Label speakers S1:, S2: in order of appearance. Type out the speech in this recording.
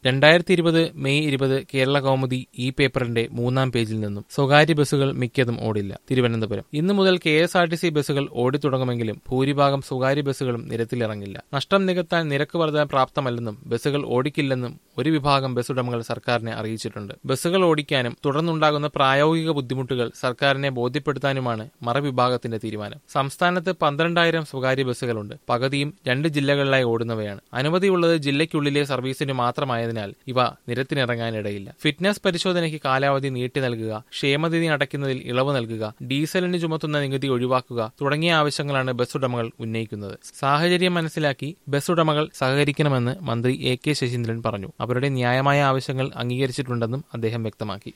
S1: രണ്ടായിരത്തി ഇരുപത് മെയ് ഇരുപത് കേരള കൗമുദി ഈ പേപ്പറിന്റെ മൂന്നാം പേജിൽ നിന്നും സ്വകാര്യ ബസ്സുകൾ മിക്കതും ഓടില്ല തിരുവനന്തപുരം ഇന്നു മുതൽ K S R T C ബസ്സുകൾ ഓടിത്തുടങ്ങുമെങ്കിലും ഭൂരിഭാഗം സ്വകാര്യ ബസ്സുകളും നിരത്തിലിറങ്ങില്ല നഷ്ടം നികത്താൻ നിരക്ക് വർദ്ധാൻ പ്രാപ്തമല്ലെന്നും ബസ്സുകൾ ഓടിക്കില്ലെന്നും ഒരു വിഭാഗം ബസ് ഉടമകൾ സർക്കാരിനെ അറിയിച്ചിട്ടുണ്ട് ബസ്സുകൾ ഓടിക്കാനും തുടർന്നുണ്ടാകുന്ന പ്രായോഗിക ബുദ്ധിമുട്ടുകൾ സർക്കാരിനെ ബോധ്യപ്പെടുത്താനുമാണ് മറവിഭാഗത്തിന്റെ തീരുമാനം സംസ്ഥാനത്ത് പന്ത്രണ്ടായിരം സ്വകാര്യ ബസ്സുകളുണ്ട് പകുതിയും രണ്ട് ജില്ലകളിലായി ഓടുന്നവയാണ് അനുമതിയുള്ളത് ജില്ലയ്ക്കുള്ളിലെ സർവീസിന് മാത്രമായതിനാൽ ഇവ നിരത്തിനിറങ്ങാനിടയില്ല ഫിറ്റ്നസ് പരിശോധനയ്ക്ക് കാലാവധി നീട്ടി നൽകുക ക്ഷേമനിധി അടയ്ക്കുന്നതിൽ ഇളവ് നൽകുക ഡീസലിന് ചുമത്തുന്ന നികുതി ഒഴിവാക്കുക തുടങ്ങിയ ആവശ്യങ്ങളാണ് ബസ് ഉടമകൾ ഉന്നയിക്കുന്നത് സാഹചര്യം മനസ്സിലാക്കി ബസ് ഉടമകൾ സഹകരിക്കണമെന്ന് മന്ത്രി എ കെ ശശീന്ദ്രൻ പറഞ്ഞു അവരുടെ ന്യായമായ ആവശ്യങ്ങൾ അംഗീകരിച്ചിട്ടുണ്ടെന്നും അദ്ദേഹം വ്യക്തമാക്കി